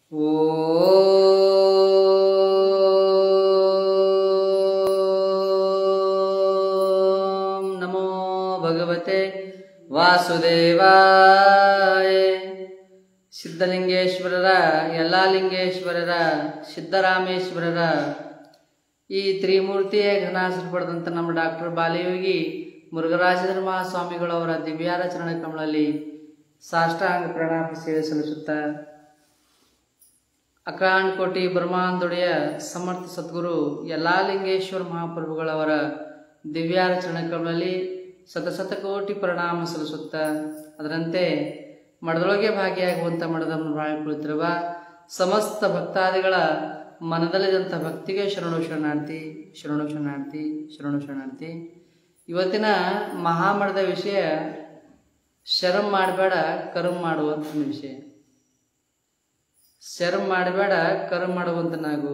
ಓಂ ನಮೋ ಭಗವತೆ ವಾಸುದೇವಾಯ ಸಿದ್ಧಲಿಂಗೇಶ್ವರರ ಯಲ್ಲಾಲಿಂಗೇಶ್ವರರ ಸಿದ್ದರಾಮೇಶ್ವರರ ಈ ತ್ರಿಮೂರ್ತಿಯೇ ಘನಾಸರು ಪಡೆದಂಥ ನಮ್ಮ ಡಾಕ್ಟರ್ ಬಾಲಯೋಗಿ ಮುರುಘರಾಜೇಂದ್ರ ಮಹಾಸ್ವಾಮಿಗಳವರ ದಿವ್ಯಾರ ಚರಣ ಕಮಲಲ್ಲಿ ಸಾಷ್ಟಾಂಗ ಪ್ರಣಾಮ ಸೇವೆ ಸಲ್ಲಿಸುತ್ತಾ ಅಕಾಂಡ್ ಕೋಟಿ ಬ್ರಹ್ಮಾಂದೊಡೆಯ ಸಮರ್ಥ ಸದ್ಗುರು ಯಲ್ಲಾಲಿಂಗೇಶ್ವರ ಮಹಾಪ್ರಭುಗಳವರ ದಿವ್ಯಾರ ಚರಣಕಗಳಲ್ಲಿ ಶತಶತ ಕೋಟಿ ಪ್ರಣಾಮ ಸಲ್ಲಿಸುತ್ತಾ ಅದರಂತೆ ಮಠದೊಳಗೆ ಭಾಗಿಯಾಗುವಂಥ ಮಠದನ್ನು ಬಾಳಿ ಕುಳಿತಿರುವ ಸಮಸ್ತ ಭಕ್ತಾದಿಗಳ ಮನದಲ್ಲಿದ್ದಂಥ ಭಕ್ತಿಗೆ ಶರಣು ಶರಣಾರ್ಥಿ ಶರಣು ಶರಣಾರ್ಥಿ ಶರಣು ಶರಣಾರ್ಥಿ ಇವತ್ತಿನ ಮಹಾಮಠದ ವಿಷಯ ಶರಂ ಮಾಡಬೇಡ ಕರ್ಮ ಮಾಡುವಂಥ ವಿಷಯ ಶರಂ ಮಾಡಬೇಡ ಕರ್ಮ ಮಾಡುವಂತ ನಾವು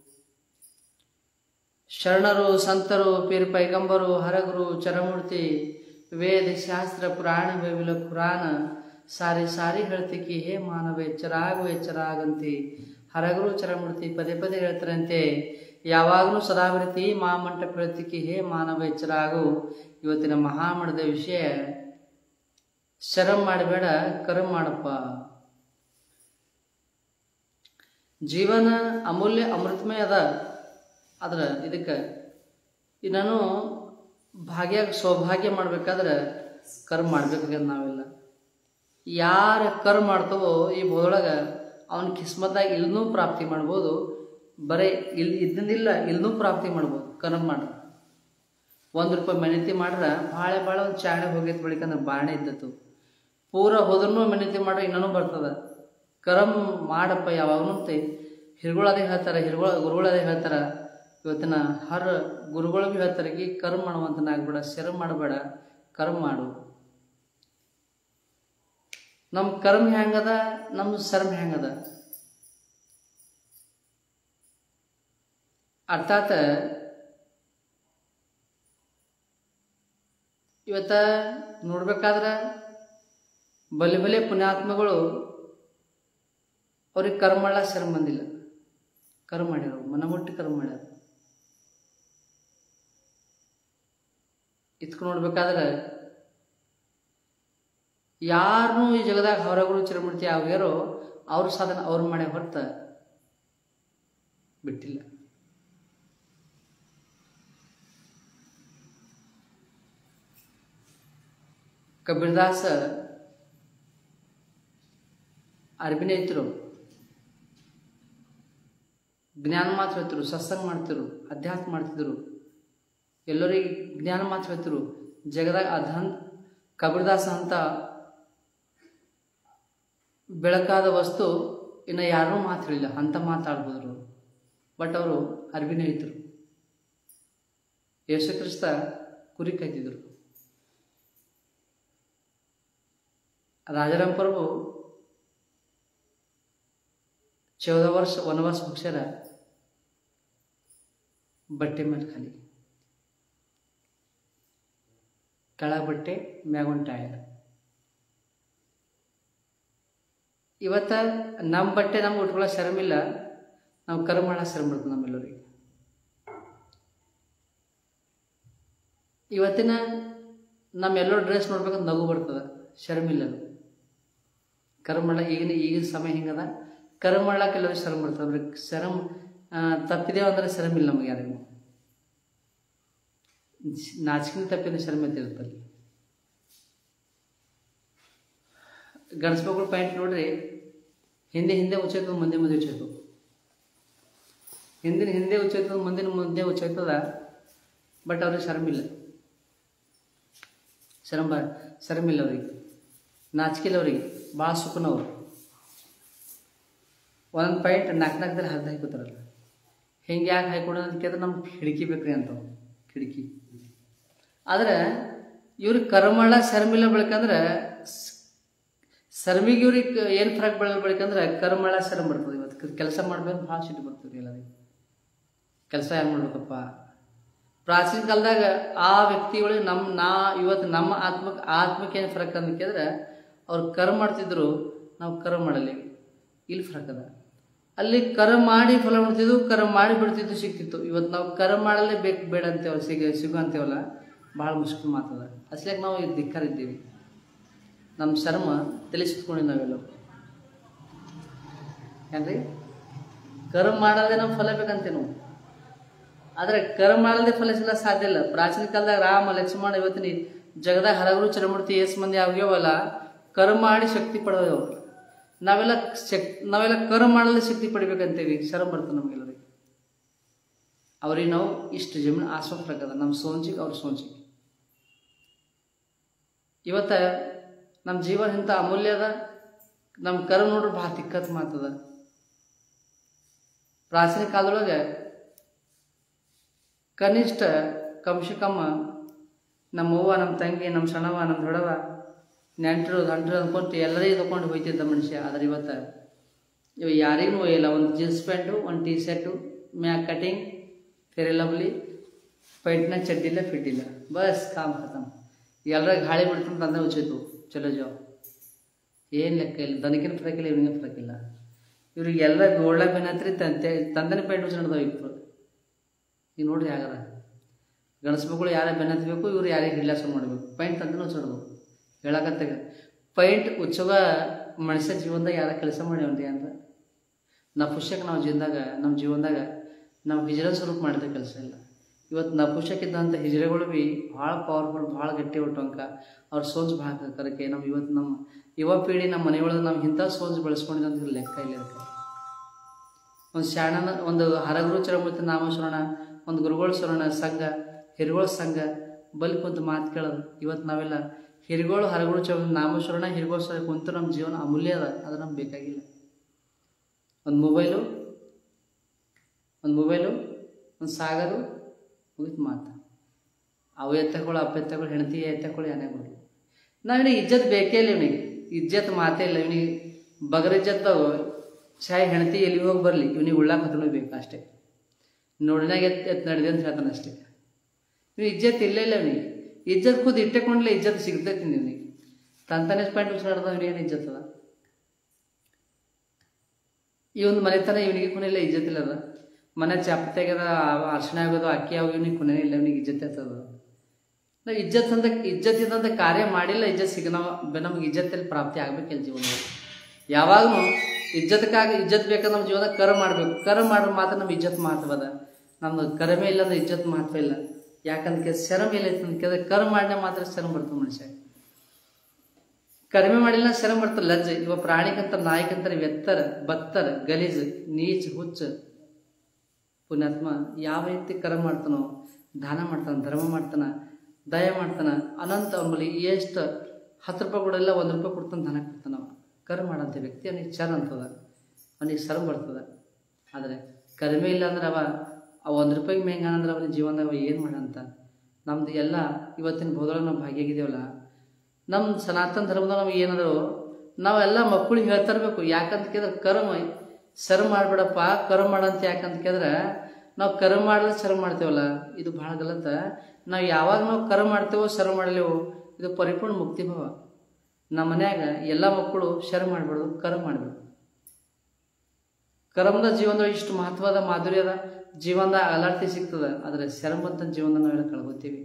ಶರಣರು ಸಂತರು ಪೀರ್ ಪೈಗಂಬರು ಹರಗುರು ಚರಮೂರ್ತಿ ವೇದ ಶಾಸ್ತ್ರ ಪುರಾಣ ಬೈಬಿಲ ಪುರಾಣ ಸಾರಿ ಸಾರಿ ಹೇಳ್ತಿಕ್ಕಿ ಹೇ ಮಾನವ ಎಚ್ಚರಾಗು ಎಚ್ಚರಾಗಂತಿ ಹರಗುರು ಚರಮೂರ್ತಿ ಪದೇ ಪದೇ ಹೇಳ್ತಾರಂತೆ ಯಾವಾಗಲೂ ಸದಾವೃತಿ ಮಹಾಮಂಟಪ ಹೇಳ್ತಿಕ್ಕಿ ಹೇ ಮಾನವ ಎಚ್ಚರಾಗು ಇವತ್ತಿನ ಮಹಾಮಠದ ವಿಷಯ ಶರಂ ಮಾಡಬೇಡ ಕರ್ಮ ಮಾಡಪ್ಪ ಜೀವನ ಅಮೂಲ್ಯ ಅಮೃತಮಯ ಅದ ಆದ್ರೆ ಇದಕ್ಕೆ ಈ ನಾನು ಭಾಗ್ಯ ಸೌಭಾಗ್ಯ ಮಾಡ್ಬೇಕಾದ್ರೆ ಕರ್ಮ ಮಾಡ್ಬೇಕಾಗ್ಯದ ನಾವೆಲ್ಲ ಯಾರ ಕರ್ಮ ಮಾಡ್ತವೋ ಈ ಬೋದೊಳಗೆ ಅವನ ಕಿಸ್ಮತ್ತಾಗಿ ಇಲ್ನೂ ಪ್ರಾಪ್ತಿ ಮಾಡ್ಬೋದು ಬರೀ ಇಲ್ಲಿ ಇದ್ದಿಲ್ಲ ಇಲ್ನೂ ಪ್ರಾಪ್ತಿ ಮಾಡ್ಬೋದು ಕರ್ಮ ಮಾಡ್ರೆ ಒಂದು ರೂಪಾಯಿ ಮೆಣತಿ ಮಾಡ್ರೆ ಭಾಳ ಭಾಳ ಒಂದು ಚಾಣೆ ಹೋಗೈತೆ ಬಳಿಕಂದ್ರೆ ಬಾಣೆ ಇದ್ದತ್ತು ಪೂರ ಹೋದ್ರೂ ಮೆಣತಿ ಮಾಡ್ರೆ ಇನ್ನೂ ಬರ್ತದೆ ಕರಮ್ ಮಾಡಪ್ಪ ಯಾವಾಗಲಂತೆ ಹಿರುಗಳದೇ ಹೇಳ್ತಾರೆ ಹಿರುಗಳ ಗುರುಗಳದೇ ಹೇಳ್ತಾರೆ ಇವತ್ತಿನ ಹರ ಗುರುಗಳು ಭೀ ಹೇಳ್ತಾರೆ ಈ ಕರ್ಮ ಮಾಡುವಂತ ಆಗ್ಬೇಡ ಶರಮ್ ಮಾಡಬೇಡ ಕರ್ಮ ಮಾಡು ನಮ್ಮ ಕರ್ಮ ಹೆಂಗದ ನಮ್ಮ ಶರ್ಮ ಹೆಂಗದ ಅರ್ಥಾತ್ ಇವತ್ತ ನೋಡ್ಬೇಕಾದ್ರೆ ಬಲಿ ಬಲಿ ಪುಣ್ಯಾತ್ಮಗಳು ಅವ್ರಿಗೆ ಕರ್ಮ ಮಾಡ್ಲ ಶರ್ಮ ಬಂದಿಲ್ಲ ಕರ್ಮ ಮಾಡ್ಯಾರ ಮನಮುಟ್ಟಿ ಕರ್ಮ ಮಾಡ್ಯಾರ ಇತ್ಕೊಂಡು ನೋಡ್ಬೇಕಾದ್ರೆ ಯಾರನ್ನೂ ಈ ಜಗದಾಗ ಹೊರಗುರು ಚಿರಮೂರ್ತಿ ಆಗ್ಯಾರೋ ಅವ್ರ ಸಾಧನ ಅವ್ರ ಮನೆ ಹೊರತ ಬಿಟ್ಟಿಲ್ಲ ಕಬೀರ್ದಾಸ ಅರ್ಬಿನೇ ಇದ್ರು ಜ್ಞಾನ ಮಾತ್ರ ಹೇಳ್ತಿರು ಸತ್ಸಂಗ ಮಾಡ್ತಿರು ಅಧ್ಯಾತ್ಮ ಮಾಡ್ತಿದ್ರು ಎಲ್ಲರಿಗೆ ಜ್ಞಾನ ಮಾತ್ರ ಹೇಳ್ತಿರು ಜಗದಾಗ ಅಧನ್ ಕಬೀರ್ದಾಸ ಅಂತ ಬೆಳಕಾದ ವಸ್ತು ಇನ್ನು ಯಾರೂ ಮಾತಾಡಲಿಲ್ಲ ಅಂತ ಮಾತಾಡ್ಬೋದ್ರು ಬಟ್ ಅವರು ಅರ್ಬಿನೇ ಇದ್ರು ಯೇಸು ಕ್ರಿಸ್ತ ಕುರಿ ಕಾಯ್ತಿದ್ರು ರಾಜಾರಾಮ್ ಪ್ರಭು ಚೌದ ವರ್ಷ ವನವಾಸ ಮುಗಿಸ್ಯಾರ ಬಟ್ಟೆ ಮೇಲೆ ಖಾಲಿ ಕೆಳಗೆ ಬಟ್ಟೆ ಮ್ಯಾಗೊಂದು ಟಯರ್ ಇವತ್ತ ನಮ್ಮ ಬಟ್ಟೆ ನಮ್ಗೆ ಉಟ್ಕೊಳ್ಳೋ ಶರಮಿಲ್ಲ ನಾವು ಕರ್ಮ ಮಾಡೋ ಶರಮ್ ಬರ್ತದೆ ನಮ್ಮೆಲ್ಲರಿಗೆ ಇವತ್ತಿನ ನಮ್ಮೆಲ್ಲರೂ ಡ್ರೆಸ್ ನೋಡ್ಬೇಕಂತ ನಗು ಬರ್ತದೆ ಶರಮಿಲ್ಲ ಕರ್ಮ ಮಾಡ ಈಗಿನ ಈಗಿನ ಸಮಯ ಹಿಂಗದ ಕರ್ಮ ಮಾಡ್ಲಾಕ ಎಲ್ಲರಿಗೂ ಶರಮ್ ಬರ್ತದೆ ಅಂದ್ರೆ ಶರಮ್ ತಪ್ಪಿದೇವು ಅಂದ್ರೆ ಶರಮ್ ಇಲ್ಲ ನಮಗೆ ಯಾರಿಗೂ ನಾಚಿಕಿನ ತಪ್ಪಿದ ಶರಮ್ ಇರ್ತಲ್ಲಿ ಗಣಸ ಮಕ್ಕಳು ಪ್ಯಾಂಟ್ ನೋಡ್ರಿ ಹಿಂದೆ ಹಿಂದೆ ಉಚ್ಚೈತದ ಮುಂದೆ ಮುಂದೆ ಉಚ್ಚೈತದ ಹಿಂದಿನ ಹಿಂದೆ ಉಚ್ಚೈತದ ಮುಂದಿನ ಮುಂದೆ ಉಚ್ಚೈತದ ಬಟ್ ಅವ್ರಿಗೆ ಶರಮಿಲ್ಲ ಶರಂ ಬ ಶರಮಿಲ್ಲ ಅವ್ರಿಗೆ ನಾಚಿಕಿಲ್ಲ ಅವ್ರಿಗೆ ಭಾಳ ಸುಖನವ್ರು ಒಂದೊಂದು ಪಾಯಿಂಟ್ ನಾಲ್ಕು ನಾಲ್ಕದಲ್ಲಿ ಹರಿದು ಹಾಕೋತಾರಲ್ಲ ಹಿಂಗೆ ಯಾಕೆ ಹಾಕೊಡೋದು ಅಂತ ಕೇಳಿದ್ರೆ ನಮ್ಗೆ ಕಿಟಕಿ ಬೇಕ್ರಿ ಅಂತ ಕಿಟಕಿ ಆದ್ರೆ ಇವ್ರಿಗೆ ಕರ್ಮಳ ಶರ್ಮಿಲ್ಲ ಬೆಳಕಂದ್ರೆ ಶರ್ಮಿಗೆ ಇವ್ರಿಗೆ ಏನು ಫರಕ್ ಬೆಳಲ್ ಬೆಳಕಂದ್ರೆ ಕರ್ಮಳ ಶರ್ಮ್ ಬರ್ತದೆ ಇವತ್ತು ಕೆಲಸ ಮಾಡ್ಬೇಕು ಭಾಳ ಸಿಟ್ಟು ಬರ್ತದೆ ಎಲ್ಲರಿಗೆ ಕೆಲಸ ಹೆಂಗೆ ಮಾಡ್ಬೇಕಪ್ಪ ಪ್ರಾಚೀನ ಕಾಲದಾಗ ಆ ವ್ಯಕ್ತಿಗಳಿಗೆ ನಮ್ಮ ನಾ ಇವತ್ತು ನಮ್ಮ ಆತ್ಮಕ್ಕೆ ಆತ್ಮಕ್ಕೆ ಏನು ಫರಕ್ ಅಂತ ಕೇಳಿದ್ರೆ ಅವ್ರು ಕರ್ಮ ಮಾಡ್ತಿದ್ರು ನಾವು ಕರ್ಮ ಮಾಡಲಿ ಇಲ್ಲಿ ಫರಕ್ ಅದ ಅಲ್ಲಿ ಕರ ಮಾಡಿ ಫಲ ಉಣ್ತಿದ್ವು ಕರ ಮಾಡಿ ಬಿಡ್ತಿದ್ದು ಸಿಕ್ತಿತ್ತು ಇವತ್ತು ನಾವು ಕರ ಮಾಡಲೇ ಬೇಕು ಬೇಡ ಅಂತೇವಲ್ಲ ಸಿಗ ಸಿಗು ಅಂತೇವಲ್ಲ ಭಾಳ ಮುಷ್ಕಿಲ್ ಮಾತದ ಅಸ್ಲಾಗ ನಾವು ಇದು ಧಿಕ್ಕಾರಿದ್ದೀವಿ ನಮ್ಮ ಶರ್ಮ ತಲೆ ಸುತ್ಕೊಂಡು ನಾವೆಲ್ಲ ಏನ್ರಿ ಕರ್ಮ ಮಾಡದೆ ನಾವು ಫಲ ಬೇಕಂತೆ ನಾವು ಆದರೆ ಕರ್ಮ ಮಾಡದೆ ಫಲಿಸಲ ಸಾಧ್ಯ ಇಲ್ಲ ಪ್ರಾಚೀನ ಕಾಲದಾಗ ರಾಮ ಲಕ್ಷ್ಮಣ ಇವತ್ತಿನ ಈ ಜಗದಾಗ ಹರಗರು ಚರಮೂರ್ತಿ ಏಸ್ ಮಂದಿ ಆಗ್ಯವಲ್ಲ ಕರ್ಮ ಮಾಡಿ ಶಕ್ತಿ ಪಡೆದವು ನಾವೆಲ್ಲ ಶಕ್ ನಾವೆಲ್ಲ ಕರ್ಮ ಮಾಡಲು ಶಕ್ತಿ ಪಡಿಬೇಕಂತೇವಿ ಶರಮ್ ಬರ್ತದೆ ನಮಗೆಲ್ಲರಿಗೆ ಅವ್ರಿಗೆ ನಾವು ಇಷ್ಟು ಜಮೀನು ಆಸ್ವಾದ ನಮ್ಮ ಸೋಂಚಿಗೆ ಅವ್ರ ಸೋಂಚಿಗೆ ಇವತ್ತ ನಮ್ಮ ಜೀವನ ಇಂಥ ಅಮೂಲ್ಯ ಅದ ನಮ್ಮ ಕರ್ಮ ನೋಡ್ರಿ ಭಾಳ ತಿಕ್ಕತ್ ಮಾತದ ಪ್ರಾಚೀನ ಕಾಲದೊಳಗೆ ಕನಿಷ್ಠ ಕಮ್ಸೆ ಕಮ್ಮ ನಮ್ಮ ಅವ್ವ ನಮ್ಮ ತಂಗಿ ನಮ್ಮ ಸಣ್ಣವ ನಮ್ಮ ದೊಡವ ನೆಂಟರು ಗಂಟರು ಅಂದ್ಕೊಟ್ಟು ಎಲ್ಲರಿಗೂ ತಗೊಂಡು ಹೋಯ್ತಿದ್ದ ಮನುಷ್ಯ ಆದ್ರೆ ಇವತ್ತು ಇವ ಯಾರಿಗೂ ಇಲ್ಲ ಒಂದು ಜೀನ್ಸ್ ಪ್ಯಾಂಟು ಒಂದು ಟೀ ಶರ್ಟು ಮ್ಯಾಕ್ ಕಟಿಂಗ್ ಫೇರ್ ಲವ್ಲಿ ಪೈಟ್ನ ಚಡ್ಡಿಲ್ಲ ಫಿಟ್ಟಿಲ್ಲ ಬಸ್ ಕಾಮ್ ಖತಮ್ ಎಲ್ಲರ ಗಾಳಿ ಬಿಡ್ತಂತ ತಂದೆ ಉಚಿತು ಚಲೋ ಜಾವ್ ಏನು ಲೆಕ್ಕ ಇಲ್ಲ ದನಕಿನ ಫರಕ್ ಇಲ್ಲ ಇವ್ನಿಗೆ ಫರಕ್ ಇಲ್ಲ ಇವ್ರಿಗೆ ಎಲ್ಲ ಗೋಳ್ಳ ಬೆನ್ನತ್ರಿ ತಂದೆ ತಂದನ ಪೇಂಟ್ ಉಚ್ಚ ನಡೆದವ ಇಬ್ಬರು ಈಗ ನೋಡ್ರಿ ಆಗದ ಗಣಸ ಮಕ್ಕಳು ಯಾರೇ ಬೆನ್ನತ್ಬೇಕು ಇವ್ರು ಯಾರಿಗೆ ಹಿಡ್ಲಾಸ ಮಾಡಬೇಕು ಪೈಂಟ್ ತಂದನ ಉಚ್ಚಡದು ಹೇಳಕತ್ತಾಗ ಪೈಂಟ್ ಉಚ್ಚವ ಮನುಷ್ಯ ಜೀವನದಾಗ ಯಾರ ಕೆಲಸ ಮಾಡ್ಯಾವ್ರಿ ಅಂತ ನಪುಷಕ್ ನಾವು ಜೀವನದಾಗ ನಮ್ಮ ಜೀವನದಾಗ ನಾವು ಹಿಜರ ಸ್ವರೂಪ ಮಾಡಿದ ಕೆಲಸ ಇಲ್ಲ ಇವತ್ತು ನಪುಷಕ್ ಇದ್ದಂಥ ಹಿಜರೆಗಳು ಭೀ ಭಾಳ ಪವರ್ಫುಲ್ ಭಾಳ ಗಟ್ಟಿ ಹೊಟ್ಟಂಕ ಅವ್ರ ಸೋಜ್ ಭಾಳ ಕರಕೆ ನಮ್ಮ ಇವತ್ತು ನಮ್ಮ ಯುವ ಪೀಳಿ ನಮ್ಮ ಮನೆಯೊಳಗೆ ನಾವು ಇಂಥ ಸೋಜ್ ಬೆಳೆಸ್ಕೊಂಡಿದ್ದಂತ ಲೆಕ್ಕ ಇಲ್ಲ ಅದಕ್ಕೆ ಒಂದು ಶಾಣನ ಒಂದು ಹರಗುರು ಚರಮೂರ್ತಿ ನಾಮಸ್ಮರಣ ಒಂದು ಗುರುಗಳ ಸ್ಮರಣ ಸಂಘ ಹಿರಿಗಳ ಸಂಘ ಬಲ್ಕ್ ಒಂದು ಮಾತು ಕೇಳೋದು ಇವತ್ತು ನಾವೆಲ್ಲ ಹಿರಿಗಳು ಹರಗುರು ಚರ ನಾಮಸ್ಮರಣ ಹಿರಿಗಳ ಸರ ಕುಂತು ನಮ್ಮ ಜೀವನ ಅಮೂಲ್ಯ ಅದ ಅದು ನಮ್ಗೆ ಬೇಕಾಗಿಲ್ಲ ಒಂದು ಮೊಬೈಲು ಒಂದು ಮೊಬೈಲು ಒಂದು ಸಾಗರು ಮುಗಿತು ಮಾತು ಅವು ಎತ್ತಗಳು ಅಪ್ಪ ಎತ್ತಗಳು ಹೆಂಡತಿ ಎತ್ತಗಳು ಏನೇ ಬರಲಿ ನಾವಿನಿಗೆ ಇಜ್ಜತ್ ಬೇಕೇ ಇಲ್ಲ ಇವನಿಗೆ ಇಜ್ಜತ್ ಮಾತೇ ಇಲ್ಲ ಇವನಿಗೆ ಬಗರ್ ಇಜ್ಜತ್ತು ಚಾಯ್ ಹೆಂಡತಿ ಎಲ್ಲಿ ಹೋಗಿ ಬರಲಿ ಇವನಿಗೆ ಉಳ್ಳಾಕ ಹತ್ರನೂ ಬೇಕು ಅಷ್ಟೇ ನೋಡಿನಾಗ ಎತ್ ಎತ್ ನಡೆದೆ ಅಂತ ಹೇಳ್ತಾನೆ ಅಷ್ಟೇ ಇವ್ ಇಜ್ಜತ್ ಇಲ್ಲ ಇಲ್ಲ ಇವನಿಗೆ ಇಜ್ಜತ್ ಖುದ್ ಇಟ್ಟಕೊಂಡ್ಲೆ ಇಜ್ಜತ್ ಸಿಗ್ತೈತಿ ಇವನಿಗೆ ತಂತಾನೆ ಪಾಯಿಂಟ್ ಉಸಿರಾಡ್ದ ಇವನಿಗೇನು ಇಜ್ಜತ್ ಅದ ಈ ಒಂದು ಮನೆತನ ಇವನಿಗೆ ಕೊನೆಲ್ಲ ಇಜ್ಜತ್ ಇಲ್ಲ ಅದ ಮನೆ ಚಾಪ ತೆಗೆದ ಅರ್ಶನ ಆಗೋದು ಅಕ್ಕಿ ಆಗೋದು ಇವನಿಗೆ ಕೊನೆ ಇಲ್ಲ ಇವನಿಗೆ ಇಜ್ಜತ್ ಆಗ್ತದ ನಾವು ಇಜ್ಜತ್ ಅಂತ ಇಜ್ಜತ್ ಇದ್ದಂಥ ಕಾರ್ಯ ಮಾಡಿಲ್ಲ ಇಜ್ಜತ್ ಸಿಗ ನಾವು ನಮಗೆ ಇಜ್ಜತ್ತಲ್ಲಿ ಪ್ರಾಪ್ತಿ ಆಗ್ಬೇಕಿಲ್ಲ ಜೀವನದಲ್ಲಿ ಯಾವಾಗಲೂ ಇಜ್ಜತ್ಕಾಗಿ ಇಜ್ಜತ್ ಬೇಕಾದ್ರೆ ನಮ್ಮ ಜೀವನ ಕರ ಮಾಡಬೇಕು ಕರ ಮಾಡ್ರೆ ಮಾತ್ರ ನಮ್ಮ ಇಜ್ಜತ್ ಮಹತ್ವದ ನಮ್ದು ಕರಮೆ ಇಲ್ಲ ಅಂದ್ರೆ ಇಜ್ಜತ್ ಮಹತ್ವ ಇಲ್ಲ ಯಾಕಂದ್ರೆ ಶರಮ್ ಇಲ್ಲ ಐತೆ ಅಂತ ಕೇಳಿದ್ರೆ ಕರ್ ಮಾಡಿನ ಮಾತ್ರ ಶರಮ್ ಬರ್ತದೆ ಮನುಷ್ಯ ಕಡಿಮೆ ಮಾಡಿಲ್ಲ ಶರಮ್ ಬರ್ತದೆ ಲಜ್ಜೆ ಇವ ಪ್ರಾಣಿಕಂತ ನಾಯಿಕಂತಾರೆ ಎತ್ತರ ಬತ್ತರ ಗಲೀಜ್ ನೀಚ್ ಹುಚ್ಚ ಪುಣ್ಯಾತ್ಮ ಯಾವ ವ್ಯಕ್ತಿ ಕರ್ಮ ಮಾಡ್ತಾನೋ ದಾನ ಮಾಡ್ತಾನೆ ಧರ್ಮ ಮಾಡ್ತಾನ ದಯ ಮಾಡ್ತಾನ ಅನಂತ ಅವ್ರ ಮೇಲೆ ಎಷ್ಟು ಹತ್ತು ರೂಪಾಯಿ ಕೊಡಲ್ಲ ಒಂದು ರೂಪಾಯಿ ಕೊಡ್ತಾನೆ ಧನ ಕೊಡ್ತಾನ ಅವ ಕರ್ಮ ಮಾಡಂತ ವ್ಯಕ್ತಿ ಅವನಿಗೆ ಚರ್ ಅಂತದ ಅವನಿಗೆ ಶರಮ್ ಬರ್ತದ ಆದರೆ ಕಡಿಮೆ ಇಲ್ಲ ಅಂದ್ರೆ ಅವ ಆ ಒಂದು ರೂಪಾಯಿಗೆ ಮೇಂಗ ಅಂದ್ರೆ ಅವನ ಜೀವನದಾಗ ಅವ ಏನು ಮಾಡಂತ ನಮ್ದು ಎಲ್ಲ ಇವತ್ತಿನ ಬೋಧೊಳಗೆ ನಾವು ಭಾಗಿಯಾಗಿದ್ದೇವಲ್ಲ ನಮ್ಮ ಸನಾತನ ಧರ್ಮದಾಗ ನಮಗೆ ಏನಾದ್ರು ನಾವೆಲ್ಲ ಮಕ್ಕಳಿಗೆ ಹೇಳ್ತಾ ಇರಬೇಕು ಯಾಕಂತ ಕೇಳಿದ್ರೆ ಕರ್ಮ ಸರ್ ಮಾಡಬೇಡಪ್ಪ ಕರ್ಮ ಮಾಡಂತ ಯಾಕಂತ ಕೇಳಿದ್ರೆ ನಾವು ಕರ್ಮ ಮಾಡಲು ಸರ್ ಮಾಡ್ತೇವಲ್ಲ ಇದು ಭಾಳ ಗಲತ ನಾವು ಯಾವಾಗ ನಾವು ಕರ್ಮ ಮಾಡ್ತೇವೋ ಸರ್ ಮಾಡಲೇವೋ ಇದು ಪರಿಪೂರ್ಣ ಮುಕ್ತಿ ಭಾವ ನಮ್ಮ ಮನ್ಯಾಗ ಎಲ್ಲ ಮಕ್ಕಳು ಶರ ಮಾಡಬಾರ್ದು ಕರ್ಮ ಮಾಡಬೇಕು ಕರ್ಮದ ಜೀವನದೊಳಗೆ ಇಷ್ಟು ಮಹತ್ವದ ಮಾಧುರ್ಯದ ಜೀವನದ ಅಲರ್ತಿ ಸಿಗ್ತದ ಆದರೆ ಶರಮಂತ ಜೀವನ ನಾವೆಲ್ಲ ಕಳ್ಕೊತೀವಿ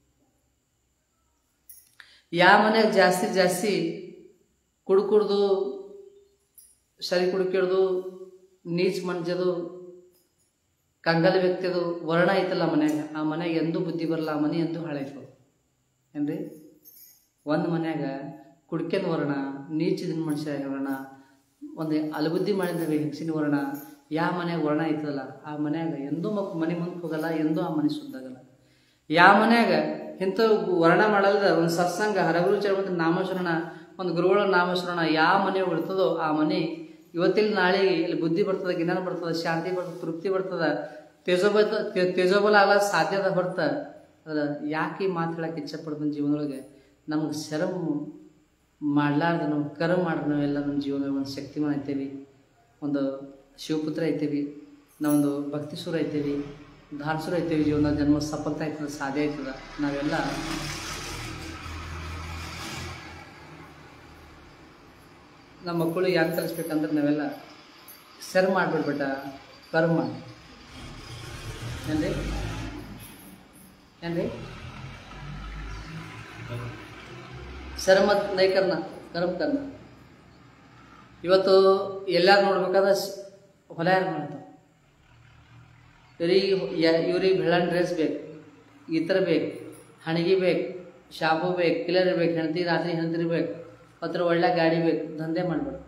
ಯಾವ ಮನ್ಯಾಗ ಜಾಸ್ತಿ ಜಾಸ್ತಿ ಕುಡ್ ಕುಡ್ದು ಸರಿ ಕುಡ್ಕಿಡ್ದು ನೀಚ್ ಮಂಜದು ಕಂಗಲ ವ್ಯಕ್ತಿದು ವರ್ಣ ಐತಲ್ಲ ಮನ್ಯಾಗ ಆ ಮನ್ಯಾಗ ಎಂದೂ ಬುದ್ಧಿ ಬರಲ್ಲ ಆ ಮನೆ ಎಂದೂ ಹಾಳಾಯ್ತು ಏನ್ರಿ ಒಂದು ಮನ್ಯಾಗ ಕುಡ್ಕೆನ ವರ್ಣ ನೀಚಿದ ಮನುಷ್ಯ ವರ್ಣ ಒಂದು ಅಲಬುದ್ಧಿ ಮಾಡಿದ ಹೆಂಗಸಿನ ವರ್ಣ ಯಾವ ಮನ್ಯಾಗ ವರ್ಣ ಐತಲ್ಲ ಆ ಮನ್ಯಾಗ ಎಂದೂ ಮಕ್ ಮನೆ ಮುಂದೆ ಹೋಗಲ್ಲ ಎಂದೂ ಆ ಮನೆ ಸುದ್ದಾಗಲ್ಲ ಯಾವ ಮನ್ಯಾಗ ಇಂಥ ವರ್ಣ ಮಾಡಲ್ದ ಒಂದು ಸತ್ಸಂಗ ಹರಗುರು ಚರ್ಮದ ನಾಮಸ್ಮರಣ ಒಂದು ಗುರುಗಳ ನಾಮಸ್ಮರಣ ಯಾವ ಮನೆ ಉಳ್ತದೋ ಆ ಮನೆ ಇವತ್ತಿಲ್ಲ ನಾಳೆ ಇಲ್ಲಿ ಬುದ್ಧಿ ಬರ್ತದೆ ಜ್ಞಾನ ಬರ್ತದೆ ಶಾಂತಿ ಬರ್ತದೆ ತೃಪ್ತಿ ಬರ್ತದೆ ತೇಜೋಬಲ ತೇಜೋಬಲ ಆಗಲ್ಲ ಸಾಧ್ಯದ ಹೊರತ ಅದ್ರ ಯಾಕೆ ಈ ಮಾತು ಹೇಳಕ್ಕೆ ಇಚ್ಛೆ ಪಡ್ತಾನೆ ಜೀವನದೊಳಗೆ ನಮ್ಗೆ ಶರಮ್ ಮಾಡ್ಲಾರ್ದು ನಾವು ಕರ್ಮ ಮಾಡ್ರೆ ನಾವೆಲ್ಲ ನಮ್ಮ ಜೀವನದಾಗ ಒಂದು ಶಕ್ತಿಮಾನ್ ಐತೇವಿ ಒಂದು ಶಿವಪುತ್ರ ಐತೇವಿ ನಾವೊಂದು ಭಕ್ತಿಸುರ ಐತೇವಿ ಧಾರ್ಸುರ ಐತೇವಿ ಜೀವನ ಜನ್ಮ ಸಫಲತೆ ಆಯ್ತದ ಸಾಧ್ಯ ಆಯ್ತದ ನಾವೆಲ್ಲ ನಮ್ಮ ಮಕ್ಕಳು ಯಾಕೆ ಕಲಿಸ್ಬೇಕಂದ್ರೆ ನಾವೆಲ್ಲ ಸರ್ ಮಾಡ್ಬಿಡ್ಬೇಟ ಕರ್ಮ ಏನ್ರಿ ಏನ್ರಿ ಶರಮತ್ ನೈಕರ್ನ ಕರ್ಮ ಕರ್ಮ ಇವತ್ತು ಎಲ್ಲಾರು ನೋಡ್ಬೇಕಾದ್ರೆ ಸ್- ಹೊಲ ಯಾರು ಮಾಡ್ತಾವ ಇವ್ರಿಗೆ ಯ- ಇವ್ರಿಗೆ ಬೆಳ್ಳನ್ ಡ್ರೆಸ್ ಬೇಕು ಈ ಥರ ಬೇಕು ಹಣಗಿ ಬೇಕು ಶಾಂಪು ಬೇಕು ಕಿಲರ್ ಬೇಕು ಹೆಂಡತಿ ರಾತ್ರಿ ಹೆಂಡತಿ ಬೇಕು ಅದ್ರ ಒಳ್ಳೆ ಗಾಡಿ ಬೇಕು ದಂಧೆ ಮಾಡ್ಬೇಡಿ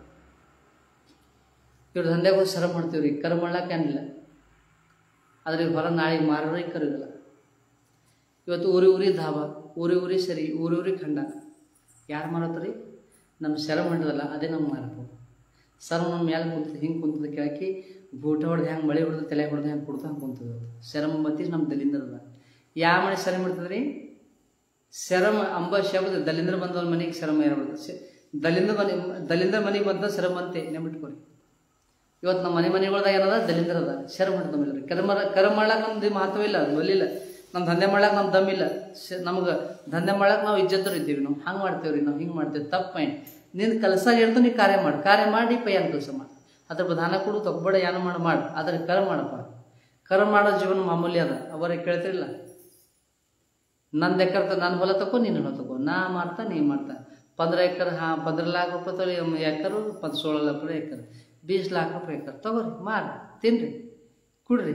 ಇವ್ರು ದಂಧೆಗೆ ಸರ ಮಾಡ್ತೀವಿ ರೀ ಕರ್ ಮಾಡ್ಲಕ್ಕೆ ಏನಿಲ್ಲ ಆದ್ರೆ ಹೊರ ನಾಳೆಗೆ ಮಾರೋರಿಗೆ ಕರಗಲ್ಲ ಇವತ್ತು ಊರಿ ಊರಿ ಧಾಬ ಊರಿ ಊರಿ ಸರಿ ಊರಿ ಊರಿ ಖಂಡ ಯಾರು ಮಾರತ್ರಿ ನಮ್ಮ ಶರ ಮಾಡಿದಲ್ಲ ಅದೇ ನಮ್ಮ ಮಾರಬೇಕು ಸರ್ ನಮ್ಮ ಮೇಲೆ ಕುಂತದ ಹಿಂಗೆ ಕುಂತದ ಕೇಳಕ್ಕೆ ಬೂಟ ಹೊಡೆದು ಹೆಂಗೆ ಮಳೆ ಹೊಡೆದು ತಲೆ ಹೊಡೆದು ಹೆಂಗೆ ಕೊಡ್ತಾ ಹಂಗೆ ಕುಂತದ ಶರಮ ಮತ್ತಿ ನಮ್ಮ ದಲಿಂದ್ರದ ಯಾವ ಮನೆ ಶರಮ ಮಾಡ್ತದ್ರಿ ಶರಮ ಅಂಬ ಶಬ್ದ ದಲಿಂದ್ರ ಬಂದವ್ರ ಮನೆಗೆ ಶರಮ ಇರ್ಬೋದು ದಲಿಂದ್ರ ಮನೆ ದಲಿಂದ್ರ ಮನೆಗೆ ಬಂದ ಶರಮ ಅಂತೆ ನೆನ್ಬಿಟ್ಕೊರಿ ಇವತ್ತು ನಮ್ಮ ಮನೆ ಮನೆಗಳ್ದಾಗ ಏನದ ದಲಿಂದ್ರ ಅದ ಶರಮ ಅಂತ ನಮ್ಮಲ್ಲಿ ಕರ್ಮ ಕರ್ಮ ಮಾಡಕ್ಕೆ ನಮ್ದು ಮಹತ್ವ ಇಲ್ಲ ಅದು ಒಲ್ಲಿಲ್ಲ ನಮ್ಮ ದಂಧೆ ಮಾಡಕ್ಕೆ ನಮ್ಮ ದಮ್ ಇಲ್ಲ ನಮ್ಗೆ ದಂಧೆ ಮಾಡಕ್ಕೆ ನಾವು ಇಜ್ಜತ್ತರು ಇದ್ದೀವಿ ನಾವು ಹಂಗೆ ಮಾಡ್ತೇವೆ ರೀ ನಾವು ಹಿಂಗೆ ಮಾಡ್ತೇವೆ ತಪ್ಪು ಮೈಂಡ್ ನಿನ್ನ ಕೆಲಸ ಹೇಳ್ತು ನೀ ಕಾರ್ಯ ಮಾಡು ಕಾರ್ಯ ಮಾಡಿ ಪಯ್ಯಾನ ಕೆಲಸ ಮಾಡು ಅದ್ರ ಪ್ರಧಾನ ಕೊಡು ತಗೊಬೇಡ ಏನು ಮಾಡಿ ಮಾಡು ಅದ್ರ ಕರ್ಮ ಮಾಡಪ್ಪ ಕರ್ಮ ಮಾಡೋ ಜೀವನ ಮಾಮೂಲಿ ಅದ ಅವರಿಗೆ ಕೇಳ್ತಿರಲಿಲ್ಲ ನಂದು ಎಕರೆ ನನ್ನ ಹೊಲ ತಗೋ ನೀನು ಹೊಲ ತಗೋ ನಾ ಮಾಡ್ತಾ ನೀ ಮಾಡ್ತಾ पंद्रह एकड़ हाँ पंद्रह लाख रुपये तो ಎಕರು ಪದ್ ಸೋಳ लाख रुपये ಎಕರ್ बीस लाख रुपये ಎಕರ್ ತಗೋರಿ ಮಾರಿ ತಿನ್ರಿ ಕುಡ್ರಿ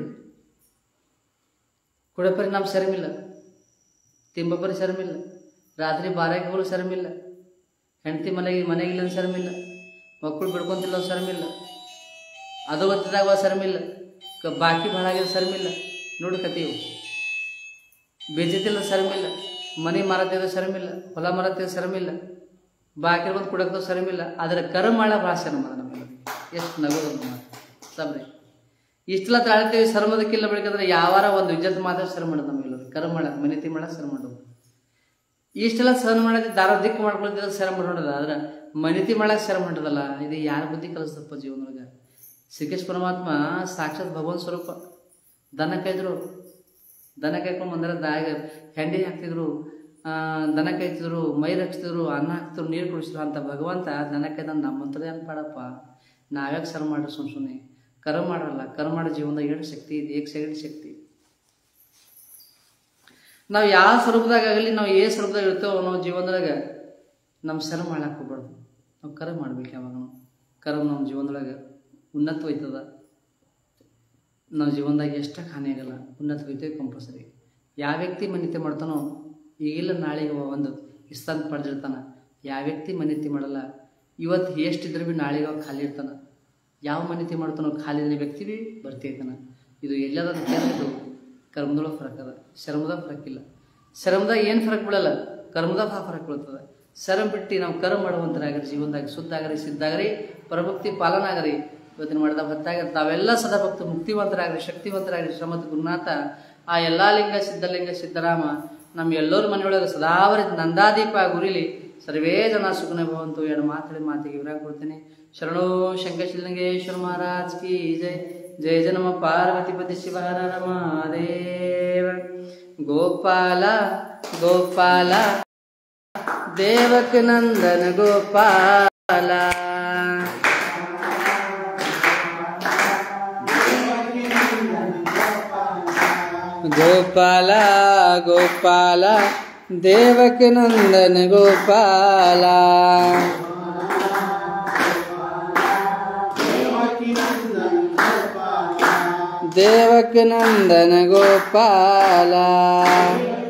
ಕುಡಿಯೋ ಪರಿ ನಮ್ಮ ಶರಮಿಲ್ಲ ತಿಂಬ ಪರಿ ಶರಮಿಲ್ಲ ರಾತ್ರಿ ಬಾರಾಗಿ ಹೋಗಲು ಶರಮಿಲ್ಲ ಹೆಂಡತಿ ಮನೆಗೆ ಮನೆಗಿಲ್ಲ ಶರಮಿಲ್ಲ ಮಕ್ಕಳು ಬಿಡ್ಕೊಂತಿಲ್ಲ ಶರಮಿಲ್ಲ ಅದು ಗೊತ್ತಿದಾಗ ಶರಮಿಲ್ಲ ಕ ಬಾಕಿ ಭಾಳಾಗಿರೋ ಶರಮಿಲ್ಲ ನೋಡಿ ಕತೀವು ಬೇಜತಿಲ್ಲ ಶರಮಿಲ್ಲ ಮನೆ ಮಾರತ್ತಿದ ಶರಮಿಲ್ಲ ಹೊಲ ಮಾರತ್ತಿದ ಶರಮಿಲ್ಲ ಬಾಕಿ ಬಂದು ಕುಡಕ್ದು ಶರಮಿಲ್ಲ ಆದರೆ ಕರ್ಮ ಮಾಡ ಭಾಳ ಶರಮ ಅದ ನಮಗೆ ಎಷ್ಟು ನಗೋದು ಮಾತು ಸಬ್ರಿ ಇಷ್ಟೆಲ್ಲ ತಾಳ್ತೀವಿ ಶರ್ಮದಕ್ಕಿಲ್ಲ ಬೆಳಕಂದ್ರೆ ಯಾವಾರ ಒಂದು ಇಜ್ಜತ್ ಮಾತ್ರ ಶರಮ ಮಾಡೋದು ನಮಗೆಲ್ಲ ಕರ್ಮ ಮಾಡಕ್ಕೆ ಮನೆತಿ ಮಾಡಕ್ಕೆ ಶರಮ ಮಾಡೋದು ಇಷ್ಟೆಲ್ಲ ಸಹನ ಮಾಡೋದು ದಾರ ದಿಕ್ಕು ಮಾಡ್ಕೊಳ್ತಿದ್ರೆ ಶರಮ ಮಾಡೋದು ಆದ್ರೆ ಮನಿತಿ ಮಾಡಕ್ಕೆ ಶರಮ ಮಾಡೋದಲ್ಲ ಇದು ಯಾರ ಬುದ್ಧಿ ಕಲಿಸ್ತಪ್ಪ ಜೀವನದೊಳಗೆ ಶ್ರೀಕೃಷ್ಣ ಪರಮಾತ್ಮ ಸಾಕ್ಷಾತ್ ಭಗವಂತ ಸ್ವರೂಪ ದನ ಕಾಯ್ದ್ರು ದನ ಕಾಯ್ಕೊಂಡು ಬಂದ್ರೆ ದಾಗ ಹೆಂಡಿ ಹಾಕ್ತಿದ್ರು ಆ, ದನ ಕಾಯ್ತಿದ್ರು ಮೈ ರಕ್ಷಿಸಿದ್ರು ಅನ್ನ ಹಾಕ್ತಿದ್ರು ನೀರು ಕುಡಿಸಿದ್ರು ಅಂತ ಭಗವಂತ ದನ ಕಾಯ್ದಂದು ನಮ್ಮಂಥದ್ದು ಏನು ಪಾಡಪ್ಪ ನಾವ್ಯಾಕೆ ಸರ್ ಮಾಡ್ರಿ ಸುಮ್ ಸುಮ್ಮನೆ ಕರ್ಮ ಮಾಡಲ್ಲ ಕರ್ಮ ಮಾಡೋ ಜೀವನದಾಗ ಎರಡು ಶಕ್ತಿ ಇದೆ ಏಕ ಸೆಕೆಂಡ್ ಶಕ್ತಿ ನಾವು ಯಾವ ಸ್ವರೂಪದಾಗ ಆಗಲಿ ನಾವು ಏ ಸ್ವರೂಪದಾಗ ಇರ್ತೇವೋ ನಾವು ಜೀವನದಾಗ ನಮ್ಮ ಶರ ಮಾಡಕ್ಕೆ ಹೋಗ್ಬಾರ್ದು ನಾವು ಕರ್ಮ ಮಾಡ್ಬೇಕು ಯಾವಾಗ ನಾವು ಕರ್ಮ ನಮ್ಮ ಜೀವನದೊಳಗೆ ಉನ್ನತ ಹೋಯ್ತದ ನಾವು ಜೀವನದಾಗ ಎಷ್ಟು ಹಾನಿ ಆಗಲ್ಲ ಉನ್ನತ ಹೋಯ್ತೇವೆ ಕಂಪಲ್ಸರಿ ಯಾವ ವ್ಯಕ್ತಿ ಮನಿತೆ ಮಾಡ್ತಾನೋ ಈಗಿಲ್ಲ ನಾಳೆಗೆ ಒಂದು ಇಸ್ತಾನ್ ಪಡೆದಿರ್ತಾನ ಯಾವ ವ್ಯಕ್ತಿ ಮನಿತಿ ಮಾಡಲ್ಲ ಇವತ್ತು ಎಷ್ಟಿದ್ರೆ ಭೀ ನಾಳೆಗೆ ಅವ ಖಾಲಿ ಇರ್ತಾನ ಯಾವ ಮನಿತಿ ಮಾಡ್ತಾನೋ ಖಾಲಿ ಇದ್ದ ವ್ಯಕ್ತಿ ಭೀ ಬರ್ತಿರ್ತಾನ ಇದು ಎಲ್ಲದ ಇದು ಕರ್ಮದೊಳಗೆ ಫರಕ್ ಅದ ಶ್ರಮದಾಗ ಫರಕ್ ಇಲ್ಲ ಶ್ರಮದಾಗ ಏನು ಫರಕ್ ಬೀಳಲ್ಲ ಕರ್ಮದಾಗ ಆ ಫರಕ್ ಬೀಳ್ತದೆ ಶ್ರಮ ಬಿಟ್ಟು ನಾವು ಕರ್ಮ ಮಾಡುವಂತರಾಗ್ರಿ ಜೀವನದಾಗ ಶುದ್ಧ ಆಗರಿ ಸಿದ್ಧಾಗರಿ ಪರಭಕ್ತಿ ಪಾಲನ ಆಗರಿ ಇವತ್ತಿನ ಮಾಡಿದ ಹೊತ್ತಾಗ ತಾವೆಲ್ಲ ಸದಾ ಭಕ್ತ ಮುಕ್ತಿವಂತರಾಗ್ರಿ ಶಕ್ತಿವಂತರಾಗ್ರಿ ಶ್ರಮದ ಗುರುನಾಥ ಆ ಎಲ್ಲಾ ಲಿಂಗ ಸಿದ್ಧಲಿಂಗ ಸಿದ್ದರಾಮ ನಮ್ಮ ಎಲ್ಲರ ಮನೆಯೊಳಗೆ ಸದಾವರಿ ನಂದಾದೀಪ ಗುರಿಲಿ ಸರ್ವೇ ಜನ ಸುಖನ ಭವಂತು ಎರಡು ಮಾತಾಡಿ ಮಾತಿಗೆ ವಿರಾಗ ಕೊಡ್ತೇನೆ ಶರಣೋ ಶಂಕರಶಿಲಿಂಗೇಶ್ವರ ಮಹಾರಾಜ್ ಕಿ ಜೈ ಜಯ ಜನಮ ಪಾರ್ವತಿ ಪತಿ ಶಿವಹರ ಮಹಾದೇವ ಗೋಪಾಲ ಗೋಪಾಲ ದೇವಕ ನಂದನ ಗೋಪಾಲ ಗೋಪಾಲ ಗೋಪಾಲ ದೇವಕ ನಂದನ ಗೋಪಾಲ ದೇವಕ ನಂದನ ಗೋಪಾಲ